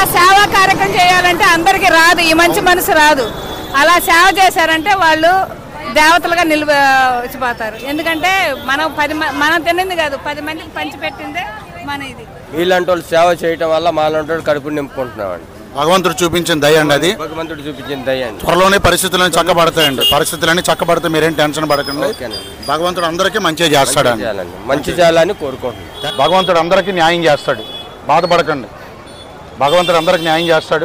సేవా కార్యక్రమం చేయాలంటే అందరికీ రాదు ఈ మంచి మనసు రాదు అలా సేవ చేశారంటే వాళ్ళు దేవతలుగా నిలువ వచ్చిపోతారు ఎందుకంటే మనం పది మ- మనం తినింది కాదు పది మందికి పంచి పెట్టిందే మన ఇది వీళ్ళంటి వాళ్ళు సేవ చేయటం వల్ల మాలాంటి వాళ్ళు కడుపు నింపుకుంటున్నామండి భగవంతుడు చూపించిన దయ అండి అది భగవంతుడు చూపించిన దయ్యండి త్వరలోనే పరిస్థితులను చక్కబడతాయండి పరిస్థితులన్నీ చక్కబడితే మీరేం టెన్షన్ పడకండి ఓకేనండి భగవంతుడు అందరికీ మంచిగా చేస్తాడండి చేయాలండి మంచి చేయాలని కోరుకుంటున్నాం భగవంతుడు అందరికీ న్యాయం చేస్తాడు బాధపడకండి భగవంతుడు అందరికి న్యాయం చేస్తాడు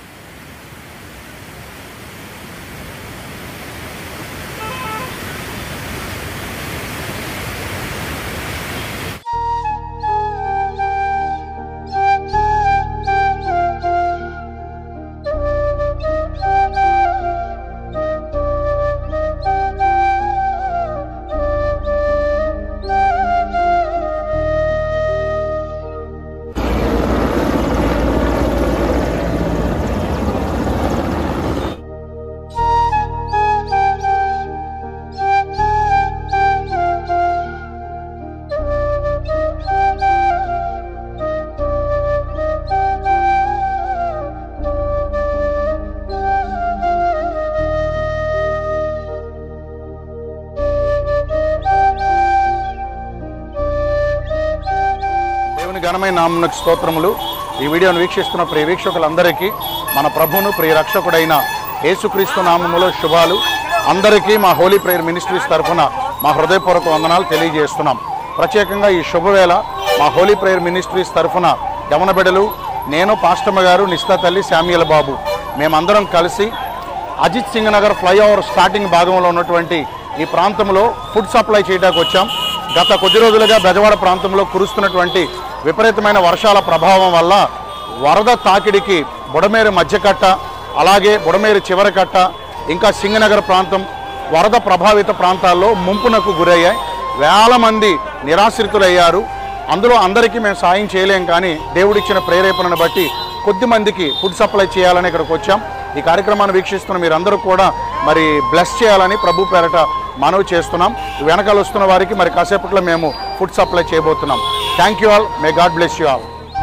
దేవుని ఘనమైన నామమునకు స్తోత్రములు ఈ వీడియోను వీక్షిస్తున్న ప్రియ వీక్షకులందరికీ మన ప్రభువును ప్రియ రక్షకుడైన యేసుక్రీస్తు నామములో శుభాలు అందరికీ మా హోలీ ప్రేయర్ మినిస్ట్రీస్ తరఫున మా హృదయపూర్వక వందనాలు తెలియజేస్తున్నాం ప్రత్యేకంగా ఈ శుభవేళ మా హోలీ ప్రేయర్ మినిస్ట్రీస్ తరఫున యవన బిడ్డలు నేను పాస్టమ్మ గారు నిస్తా తల్లి శామ్యుల బాబు మేమందరం కలిసి అజిత్ సింగ్ నగర్ ఫ్లైఓవర్ స్టార్టింగ్ భాగంలో ఉన్నటువంటి ఈ ప్రాంతంలో ఫుడ్ సప్లై చేయడానికి వచ్చాం గత కొద్ది రోజులుగా బెజవాడ ప్రాంతంలో కురుస్తున్నటువంటి విపరీతమైన వర్షాల ప్రభావం వల్ల వరద తాకిడికి బుడమేరు మధ్యకట్ట అలాగే బుడమేరు చివరి కట్ట ఇంకా సింగనగర్ ప్రాంతం వరద ప్రభావిత ప్రాంతాల్లో ముంపునకు గురయ్యాయి వేల మంది నిరాశ్రితులయ్యారు అందులో అందరికీ మేము సాయం చేయలేం కానీ దేవుడిచ్చిన ప్రేరేపణను బట్టి కొద్ది మందికి ఫుడ్ సప్లై చేయాలని ఇక్కడికి వచ్చాం ఈ కార్యక్రమాన్ని వీక్షిస్తున్న మీరందరూ కూడా మరి బ్లెస్ చేయాలని ప్రభు పేరట మనవి చేస్తున్నాం వెనకాల వస్తున్న వారికి మరి కాసేపట్లో మేము ఫుడ్ సప్లై చేయబోతున్నాం thank you all may God bless you all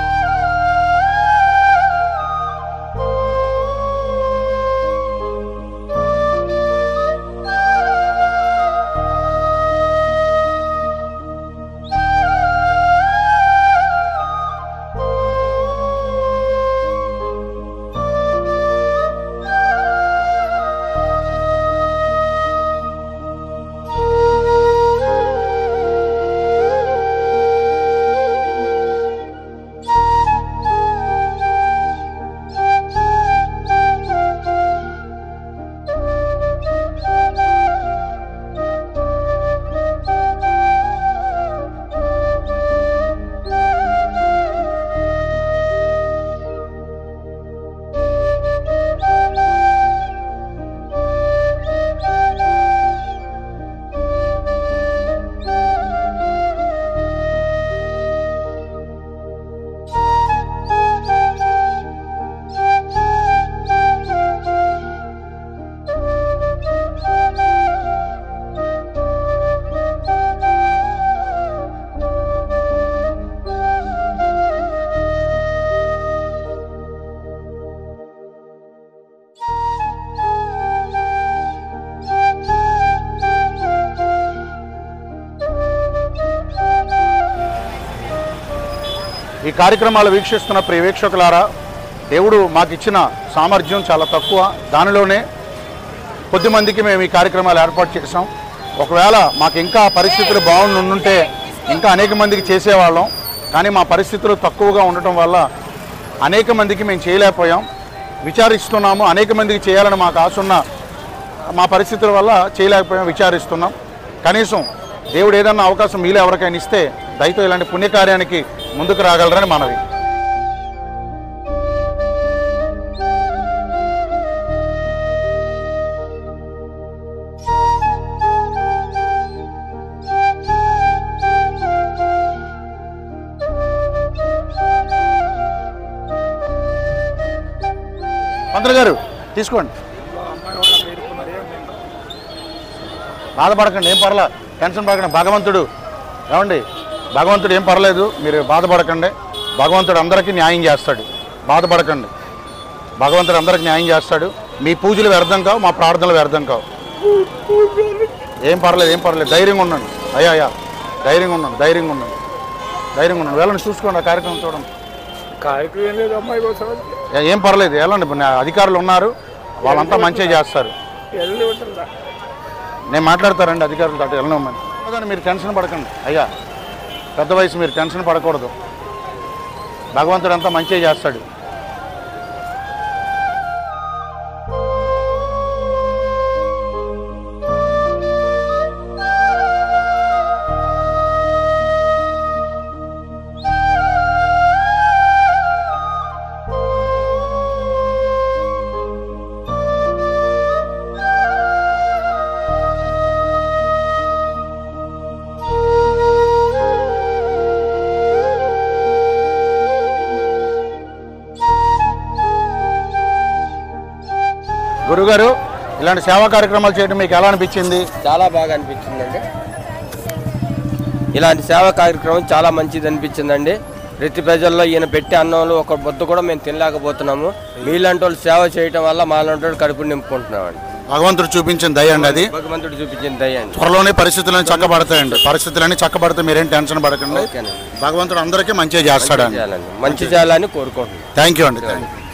ఈ కార్యక్రమాలు వీక్షిస్తున్న ప్రియ వీక్షకులారా దేవుడు మాకు ఇచ్చిన సామర్థ్యం చాలా తక్కువ దానిలోనే కొద్ది మందికి మేము ఈ కార్యక్రమాలు ఏర్పాటు చేసాం ఒకవేళ మాకు ఇంకా పరిస్థితులు బాగుండుంటే ఇంకా అనేక మందికి చేసేవాళ్ళం కానీ మా పరిస్థితులు తక్కువగా ఉండటం వల్ల అనేక మందికి మేము చేయలేకపోయాం విచారిస్తున్నాము అనేక మందికి చేయాలని మాకు ఆశ ఉన్న మా పరిస్థితుల వల్ల చేయలేకపోయాం విచారిస్తున్నాం కనీసం దేవుడు ఏదన్నా అవకాశం మీలో ఎవరికైనా ఇస్తే దయతో ఇలాంటి పుణ్యకార్యానికి ముందుకు రాగలరని మనవి పంతులు గారు తీసుకోండి బాధపడకండి ఏం పర్లే టెన్షన్ పడకండి భగవంతుడు ఏమండి భగవంతుడు ఏం పర్లేదు మీరు బాధపడకండి భగవంతుడు అందరికీ న్యాయం చేస్తాడు బాధపడకండి భగవంతుడు అందరికి న్యాయం చేస్తాడు మీ పూజలు వ్యర్థం కావు మా ప్రార్థనలు వ్యర్థం కావు ఏం పర్లేదు ఏం పర్లేదు ధైర్యంగా ఉండండి అయ్యా అయ్యా ధైర్యంగా ఉండండి ధైర్యంగా ఉండండి ధైర్యంగా ఉండండి వెళ్ళండి చూసుకోండి ఆ కార్యక్రమం చూడండి కార్యక్రమం ఏం లేదు అమ్మాయి కోసం ఏ- ఏం పర్లేదు వెళ్ళండి ఇప్పుడు నా అధికారులు ఉన్నారు వాళ్ళంతా మంచిగా చేస్తారు వెళ్ళి ఉంటుందా నేను మాట్లాడతారండి అధికారులతో అటు వెళ్ళమని కాదండి, మీరు టెన్షన్ పడకండి అయ్యా పెద్ద వయసు మీరు టెన్షన్ పడకూడదు భగవంతుడు అంతా మంచిగా చేస్తాడు గురుగారు ఇలాంటి సేవా కార్యక్రమాలు చేయడం మీకు ఎలా అనిపించింది చాలా బాగా అనిపించిందండి ఇలాంటి సేవా కార్యక్రమం చాలా మంచిది అనిపించిందండి ప్రతి ప్రజల్లో ఈయన పెట్టే అన్నంలో ఒక బొద్ద కూడా మేము తినలేకపోతున్నాము మీలాంటి వాళ్ళు సేవ చేయటం వల్ల మాలాంటి వాళ్ళు కడుపు నింపుకుంటున్నామండి భగవంతుడు చూపించిన దయ అండి అది భగవంతుడు చూపించిన దయ అండి త్వరలోనే పరిస్థితులను చక్కబడతాయండి పరిస్థితులన్నీ చక్కబడితే మీరేం టెన్షన్ పడకండి ఓకేనండి భగవంతుడు అందరికీ మంచిగా చేస్తాడండి చేయాలండి మంచి చేయాలని కోరుకుంటున్నాను థ్యాంక్ యూ అండి థ్యాంక్ యూ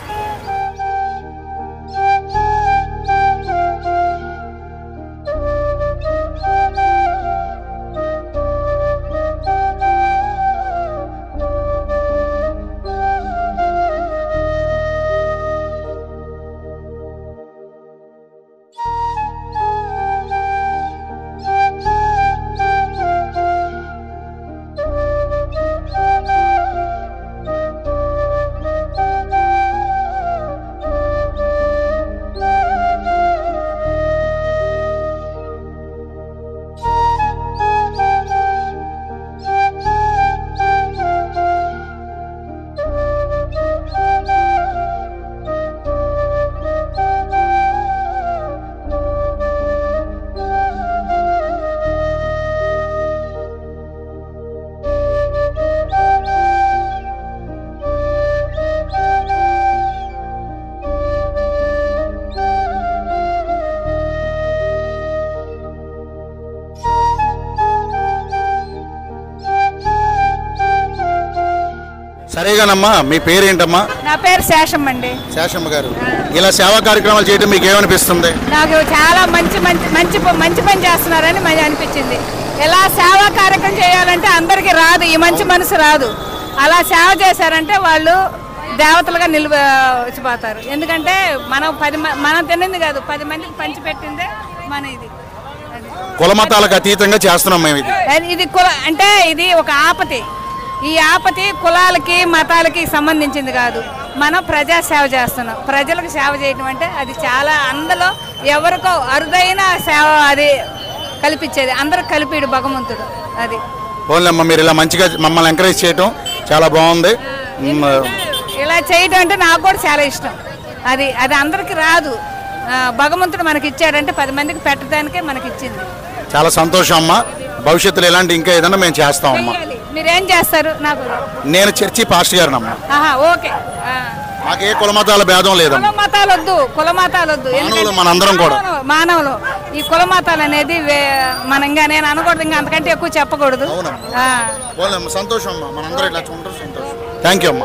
సరేగానమ్మా మీ పేరేంటమ్మా నా పేరు శేషం అండి శేషమ్మ గారు ఇలా సేవా కార్యక్రమాలు చేయడం మీకు ఏమనిపిస్తుంది నాకు చాలా మంచి మంచి మంచి ప- మంచి పని చేస్తున్నారని మంచి అనిపించింది ఇలా సేవా కార్యక్రమం చేయాలంటే అందరికీ రాదు ఈ మంచి మనసు రాదు అలా సేవ చేశారంటే వాళ్ళు దేవతలుగా నిలువ వచ్చిపోతారు ఎందుకంటే మనం పది మ- మనం తినింది కాదు పది మందికి పంచి పెట్టిందే మన ఇది అది. కులమతాలకు అతీతంగా చేస్తున్నాం మేము ఇది అది- ఇది కుల అంటే ఇది ఒక ఆపతి ఈ ఆపతి కులాలకి మతాలకి సంబంధించింది కాదు మనం ప్రజా సేవ చేస్తున్నాం ప్రజలకు సేవ చేయటం అంటే అది చాలా అందులో ఎవరికో అరుదైన సేవ అది కల్పించేది అందరూ కలిపిడు భగవంతుడు అది పోన్లేమ్మా మీరు ఇలా మంచిగా మమ్మల్ని ఎంకరేజ్ చేయటం చాలా బాగుంది మ్, ఇలా చేయటం అంటే నాకు కూడా చాలా ఇష్టం అది అది అందరికి రాదు ఆ, భగవంతుడు మనకి ఇచ్చాడంటే పది మందికి పెట్టడానికే మనకి ఇచ్చింది చాలా సంతోషం అమ్మా భవిష్యత్తులో ఇలాంటి ఇంకా ఏదైనా మేము చేస్తాం అమ్మా చెయ్యాలి. మీరేం చేస్తారు నాకు నేను చర్చి పాస్ట్ గారినమ్మా ఆహా ఓకే ఆ. మాకు ఏ కులమతాల భేదం లేదమ్మా కుల మతాలు వద్దు కుల మతాలు వద్దు మానవులు మనందరం కూడా. మానవులు- మానవులు ఈ కుల మతాలు అనేది వే- మనం ఇంకా నేను అనకూడదు ఇంకా అంతకంటే ఎక్కువ చెప్పకూడదు అవునమ్మా. ఆ. పోన్లేమ్మా సంతోషం అమ్మా మనందరం ఇట్లా ఉంటాం సంతోషం థ్యాంక్ యూ అమ్మా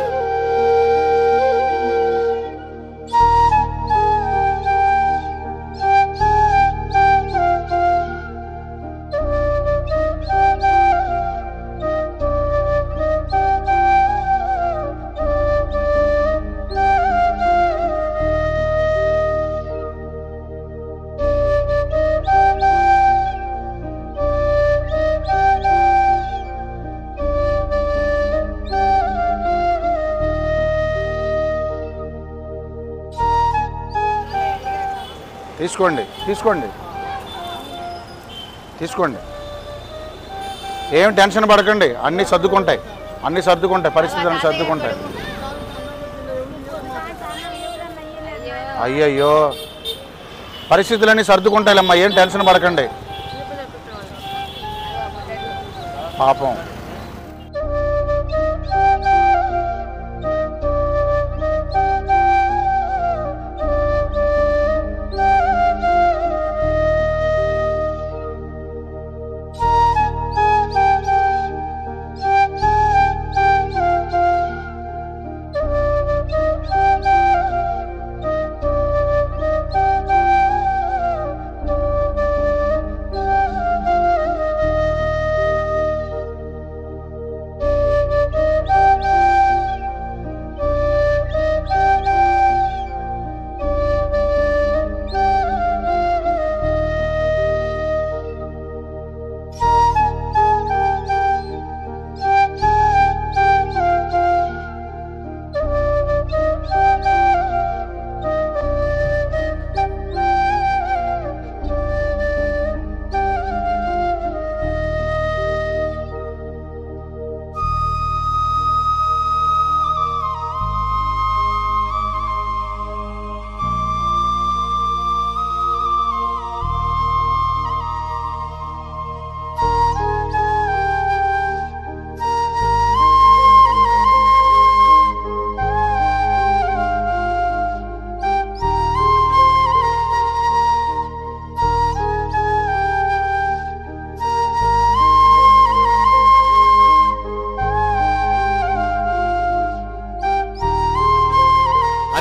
తీసుకోండి తీసుకోండి తీసుకోండి ఏం టెన్షన్ పడకండి అన్నీ సర్దుకుంటాయి అన్నీ సర్దుకుంటాయి పరిస్థితులు సర్దుకుంటాయి అయ్యయ్యో పరిస్థితులన్నీ సర్దుకుంటాయిలమ్మా ఏం టెన్షన్ పడకండి పాపం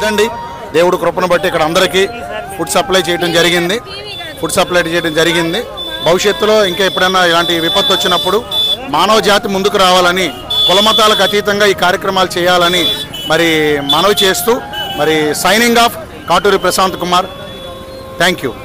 అదండి దేవుడు కృపను బట్టి ఇక్కడ అందరికీ ఫుడ్ సప్లై చేయడం జరిగింది ఫుడ్ సప్లై చేయడం జరిగింది భవిష్యత్తులో ఇంకా ఎప్పుడైనా ఇలాంటి విపత్తు వచ్చినప్పుడు మానవ జాతి ముందుకు రావాలని కులమతాలకు అతీతంగా ఈ కార్యక్రమాలు చేయాలని మరి మనవి చేస్తూ మరి signing off Katuri Prashant Kumar thank you